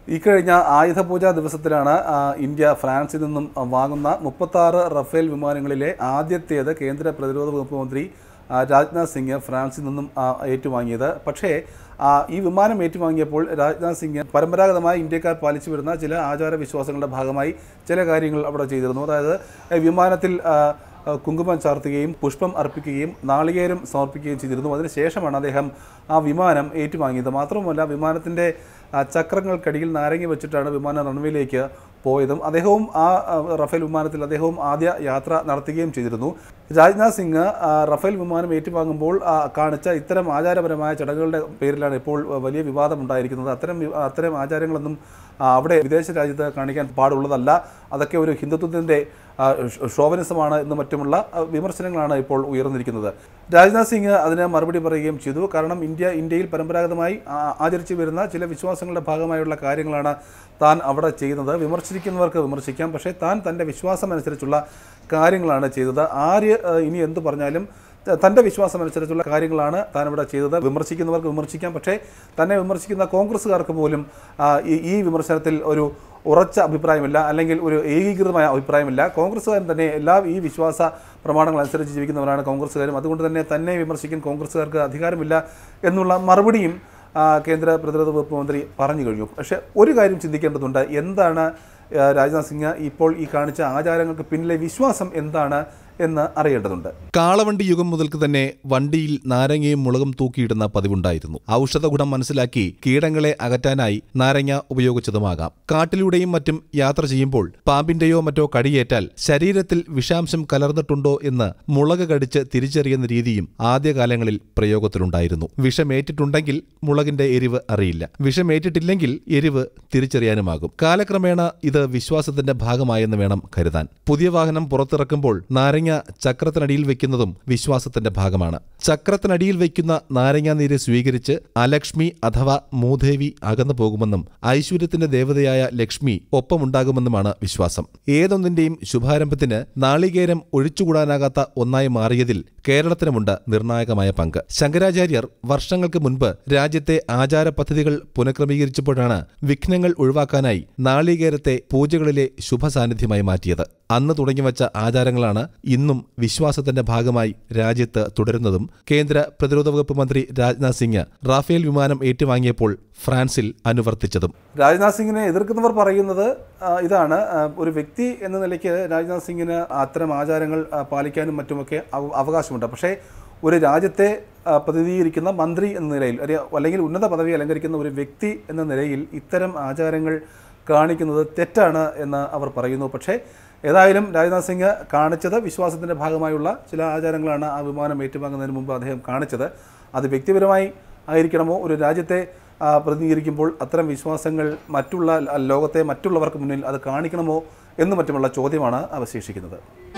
ഇക്കഴിഞ്ഞ ആയുധ പൂജാ ദിവസത്തിലാണ് ആ, ഇന്ത്യ ഫ്രാൻസിൽ നിന്നും വാങ്ങുന്ന മുപ്പത്താറ് റഫേൽ വിമാനങ്ങളിലെ ആദ്യത്തേത് കേന്ദ്ര പ്രതിരോധ വകുപ്പ് മന്ത്രി ആ, രാജ്നാഥ് സിംഗ് ഫ്രാൻസിൽ നിന്നും ആ, ഏറ്റുവാങ്ങിയത് പക്ഷേ ആ, ഈ വിമാനം ഏറ്റുവാങ്ങിയപ്പോൾ രാജ്നാഥ് സിംഗ് പരമ്പരാഗതമായി ഇന്ത്യക്കാർ പാലിച്ചു വരുന്ന ചില ആചാര വിശ്വാസങ്ങളുടെ ഭാഗമായി ചില കാര്യങ്ങൾ അവിടെ ചെയ്തിരുന്നു അതായത് ഏ, വിമാനത്തിൽ ആ, ആ, കുങ്കുമം ചാർത്തുകയും പുഷ്പം അർപ്പിക്കുകയും നാളികേരം സമർപ്പിക്കുകയും ചെയ്തിരുന്നു അതിനുശേഷമാണ് അദ്ദേഹം ആ വിമാനം ഏറ്റുവാങ്ങിയത് മാത്രവുമല്ല വിമാനത്തിൻ്റെ ആ, ചക്രങ്ങൾക്കടിയിൽ നാരങ്ങ വെച്ചിട്ടാണ് വിമാനം റൺവേയിലേക്ക് പോയതും അദ്ദേഹവും ആ ആ, റഫേൽ വിമാനത്തിൽ അദ്ദേഹവും ആദ്യ യാത്ര നടത്തുകയും ചെയ്തിരുന്നു രാജ്നാഥ് സിംഗ് ആ, റഫേൽ വിമാനം ഏറ്റുവാങ്ങുമ്പോൾ ആ, കാണിച്ച ഇത്തരം ആചാരപരമായ ചടങ്ങുകളുടെ പേരിലാണ് ഇപ്പോൾ വലിയ വിവാദം ഉണ്ടായിരിക്കുന്നത് അത്തരം വി- അത്തരം ആചാരങ്ങളൊന്നും ആ, അവിടെ വിദേശ രാജ്യത്ത് കാണിക്കാൻ പാടുള്ളതല്ല അതൊക്കെ ഒരു ഹിന്ദുത്വത്തിൻ്റെ ഷോവനിസമാണ് എന്ന് മറ്റുമുള്ള ആ, വിമർശനങ്ങളാണ് ഇപ്പോൾ ഉയർന്നിരിക്കുന്നത് രാജ്നാഥ് സിംഗ് അതിന് മറുപടി പറയുകയും ചെയ്തു കാരണം ഇന്ത്യ ഇന്ത്യയിൽ പരമ്പരാഗതമായി ആ, ആചരിച്ചു വരുന്ന ചില വിശ്വാസങ്ങളുടെ ഭാഗമായുള്ള കാര്യങ്ങളാണ് താൻ അവിടെ ചെയ്യുന്നത് വിമർശിക്കുന്നവർക്ക് വിമർശിക്കാം പക്ഷേ താൻ തൻ്റെ വിശ്വാസം അനുസരിച്ചുള്ള കാര്യങ്ങളാണ് ചെയ്തത് ആര് ആ, ഇനി എന്ത് പറഞ്ഞാലും ത- തൻ്റെ വിശ്വാസം അനുസരിച്ചുള്ള കാര്യങ്ങളാണ് താൻ ഇവിടെ ചെയ്തത് വിമർശിക്കുന്നവർക്ക് വിമർശിക്കാം പക്ഷേ തന്നെ വിമർശിക്കുന്ന കോൺഗ്രസ്സുകാർക്ക് പോലും ആ, ഈ- ഈ വിമർശനത്തിൽ ഒരു ഉറച്ച അഭിപ്രായമില്ല അല്ലെങ്കിൽ ഒരു ഏകീകൃതമായ അഭിപ്രായമില്ല കോൺഗ്രസ്സുകാരൻ തന്നെ എല്ലാ ഈ വിശ്വാസ പ്രമാണങ്ങൾ അനുസരിച്ച് ജീവിക്കുന്നവരാണ് കോൺഗ്രസ്സുകാരും അതുകൊണ്ട് തന്നെ തന്നെ വിമർശിക്കാൻ കോൺഗ്രസ്സുകാർക്ക് അധികാരമില്ല എന്നുള്ള മറുപടിയും ആ, കേന്ദ്ര പ്രതിരോധ വകുപ്പ് മന്ത്രി പറഞ്ഞു കഴിഞ്ഞു പക്ഷേ ഒരു കാര്യം ചിന്തിക്കേണ്ടതുണ്ട് എന്താണ് ആ, രാജ്നാഥ് സിംഗ് ഇപ്പോൾ ഈ കാണിച്ച ആചാരങ്ങൾക്ക് പിന്നിലെ വിശ്വാസം എന്താണ് എന്ന് അറിയേണ്ടതുണ്ട് കാളവണ്ടി യുഗം മുതൽക്ക് തന്നെ വണ്ടിയിൽ നാരങ്ങയും മുളകും തൂക്കിയിടുന്ന പതിവുണ്ടായിരുന്നു ഔഷധ ഗുണം മനസ്സിലാക്കി കീടങ്ങളെ അകറ്റാനായി നാരങ്ങ ഉപയോഗിച്ചതുമാകാം കാട്ടിലൂടെയും മറ്റും യാത്ര ചെയ്യുമ്പോൾ പാമ്പിന്റെയോ മറ്റോ കടിയേറ്റാൽ ശരീരത്തിൽ വിഷാംശം കലർന്നിട്ടുണ്ടോ എന്ന് മുളക് കടിച്ച് തിരിച്ചറിയുന്ന രീതിയും ആദ്യകാലങ്ങളിൽ പ്രയോഗത്തിലുണ്ടായിരുന്നു വിഷമേറ്റിട്ടുണ്ടെങ്കിൽ മുളകിന്റെ എരിവ് അറിയില്ല വിഷമേറ്റിട്ടില്ലെങ്കിൽ എരിവ് തിരിച്ചറിയാനുമാകും കാലക്രമേണ ഇത് വിശ്വാസത്തിന്റെ ഭാഗമായെന്ന് വേണം കരുതാൻ പുതിയ വാഹനം പുറത്തിറക്കുമ്പോൾ നാരങ്ങ ചക്രത്തിനടിയിൽ വെക്കുന്നതും വിശ്വാസത്തിന്റെ ഭാഗമാണ് ചക്രത്തിനടിയിൽ വെക്കുന്ന നാരങ്ങാ നീര് സ്വീകരിച്ച് അലക്ഷ്മി അഥവാ മൂദേവി അകന്നു പോകുമെന്നും ഐശ്വര്യത്തിന്റെ ദേവതയായ ലക്ഷ്മി ഒപ്പമുണ്ടാകുമെന്നുമാണ് വിശ്വാസം ഏതൊന്നിന്റെയും ശുഭാരംഭത്തിന് നാളികേരം ഒഴിച്ചുകൂടാനാകാത്ത ഒന്നായി മാറിയതിൽ കേരളത്തിനുമുണ്ട് നിർണായകമായ പങ്ക് ശങ്കരാചാര്യർ വർഷങ്ങൾക്ക് മുൻപ് രാജ്യത്തെ ആചാര പദ്ധതികൾ പുനഃക്രമീകരിച്ചപ്പോഴാണ് വിഘ്നങ്ങൾ ഒഴിവാക്കാനായി നാളികേരത്തെ പൂജകളിലെ ശുഭസാന്നിധ്യമായി മാറ്റിയത് അന്ന് തുടങ്ങിവച്ച ആചാരങ്ങളാണ് ഇന്നും വിശ്വാസത്തിന്റെ ഭാഗമായി രാജ്യത്ത് തുടരുന്നതും കേന്ദ്ര പ്രതിരോധ വകുപ്പ് മന്ത്രി രാജ്നാഥ് സിംഗ് റാഫേൽ വിമാനം ഏറ്റുവാങ്ങിയപ്പോൾ ഫ്രാൻസിൽ അനുവർത്തിച്ചതും രാജ്നാഥ് സിംഗിനെ എതിർക്കുന്നവർ പറയുന്നത് ആ, ഇതാണ് ആ, ഒരു വ്യക്തി എന്ന നിലയ്ക്ക് രാജ്നാഥ് സിംഗിന് അത്തരം ആചാരങ്ങൾ ആ, പാലിക്കാനും മറ്റുമൊക്കെ അവ- അവകാശമുണ്ട് പക്ഷേ ഒരു രാജ്യത്തെ ആ, പ്രതിനിധീകരിക്കുന്ന മന്ത്രി എന്ന നിലയിൽ ഒരു- അല്ലെങ്കിൽ ഉന്നത പദവി അലങ്കരിക്കുന്ന ഒരു വ്യക്തി എന്ന നിലയിൽ ഇത്തരം ആചാരങ്ങൾ കാണിക്കുന്നത് തെറ്റാണ് എന്ന് അവർ പറയുന്നു പക്ഷേ ഏതായാലും രാജ്നാഥ് സിംഗ് കാണിച്ചത് വിശ്വാസത്തിൻ്റെ ഭാഗമായുള്ള ചില ആചാരങ്ങളാണ് ആ വിമാനം ഏറ്റുവാങ്ങുന്നതിന് മുമ്പ് അദ്ദേഹം കാണിച്ചത് അത് വ്യക്തിപരമായി ആയിരിക്കണമോ ഒരു രാജ്യത്തെ ആ, പ്രതിനിധീകരിക്കുമ്പോൾ അത്തരം വിശ്വാസങ്ങൾ മറ്റുള്ള ലോകത്തെ മറ്റുള്ളവർക്ക് മുന്നിൽ അത് കാണിക്കണമോ എന്ന് മറ്റുമുള്ള ചോദ്യമാണ് അവശേഷിക്കുന്നത്